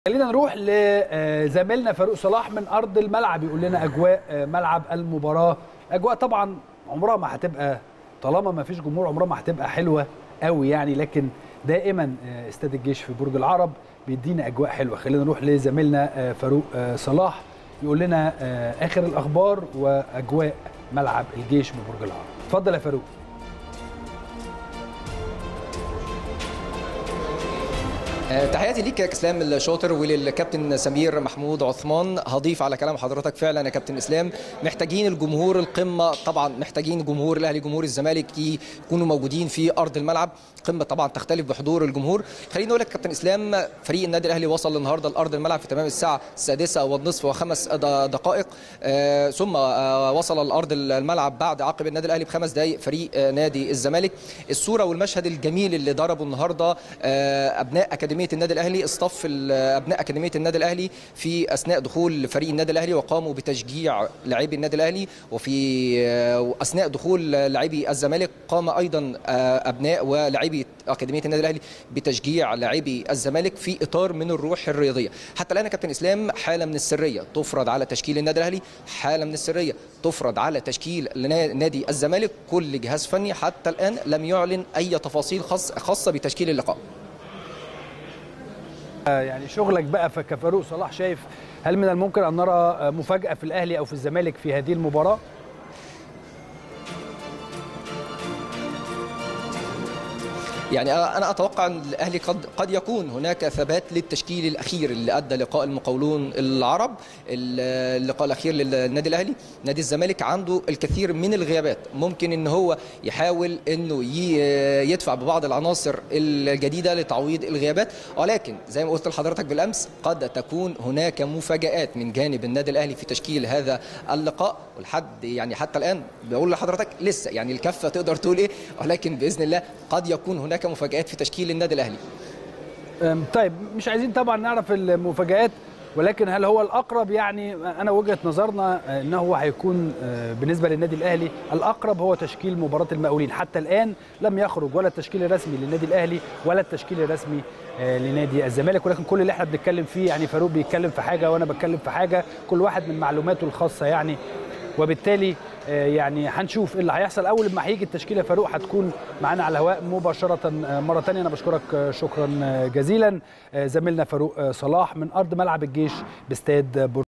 خلينا نروح لزميلنا فاروق صلاح من ارض الملعب يقول لنا اجواء ملعب المباراه اجواء طبعا عمرها ما هتبقى طالما ما فيش جمهور عمرها ما هتبقى حلوه قوي يعني لكن دائما استاد الجيش في برج العرب بيدينا اجواء حلوه خلينا نروح لزميلنا فاروق صلاح يقول لنا اخر الاخبار واجواء ملعب الجيش ببرج العرب اتفضل يا فاروق تحياتي ليك يا اسلام الشاطر وللكابتن سمير محمود عثمان هضيف على كلام حضرتك فعلا يا كابتن اسلام محتاجين الجمهور القمه طبعا محتاجين جمهور الاهلي جمهور الزمالك يكونوا موجودين في ارض الملعب قمه طبعا تختلف بحضور الجمهور خليني اقول لك كابتن اسلام فريق النادي الاهلي وصل النهارده لارض الملعب في تمام الساعه السادسه والنصف وخمس دقائق آه ثم آه وصل الارض الملعب بعد عقب النادي الاهلي بخمس دقائق فريق آه نادي الزمالك الصوره والمشهد الجميل اللي ضربه النهارده آه ابناء اكاديميه النادي الاهلي اصطف ابناء اكاديميه النادي الاهلي في اثناء دخول فريق النادي الاهلي وقاموا بتشجيع لاعبي النادي الاهلي وفي اثناء دخول لاعبي الزمالك قام ايضا ابناء ولاعبي اكاديميه النادي الاهلي بتشجيع لاعبي الزمالك في اطار من الروح الرياضيه حتى الان كابتن اسلام حاله من السريه تفرض على تشكيل النادي الاهلي حاله من السريه تفرض على تشكيل نادي الزمالك كل جهاز فني حتى الان لم يعلن اي تفاصيل خاص خاصه بتشكيل اللقاء يعني شغلك بقى كفاروق صلاح شايف هل من الممكن ان نرى مفاجاه في الاهلي او في الزمالك في هذه المباراه يعني انا اتوقع ان الاهلي قد قد يكون هناك ثبات للتشكيل الاخير اللي ادى لقاء المقاولون العرب اللقاء الاخير للنادي الاهلي نادي الزمالك عنده الكثير من الغيابات ممكن ان هو يحاول انه يدفع ببعض العناصر الجديده لتعويض الغيابات ولكن زي ما قلت لحضرتك بالامس قد تكون هناك مفاجات من جانب النادي الاهلي في تشكيل هذا اللقاء ولحد يعني حتى الان بقول لحضرتك لسه يعني الكفه تقدر تقول ايه ولكن باذن الله قد يكون هناك هناك مفاجآت في تشكيل النادي الاهلي طيب مش عايزين طبعا نعرف المفاجآت ولكن هل هو الاقرب يعني انا وجهه نظرنا انه هو هيكون بالنسبه للنادي الاهلي الاقرب هو تشكيل مباراه المقاولين حتى الان لم يخرج ولا التشكيل الرسمي للنادي الاهلي ولا التشكيل الرسمي لنادي الزمالك ولكن كل اللي احنا بنتكلم فيه يعني فاروق بيتكلم في حاجه وانا بتكلم في حاجه كل واحد من معلوماته الخاصه يعني وبالتالي يعني هنشوف ايه اللي هيحصل اول ما هيجي التشكيله فاروق هتكون معانا على الهواء مباشره مره ثانيه انا بشكرك شكرا جزيلا زميلنا فاروق صلاح من ارض ملعب الجيش باستاد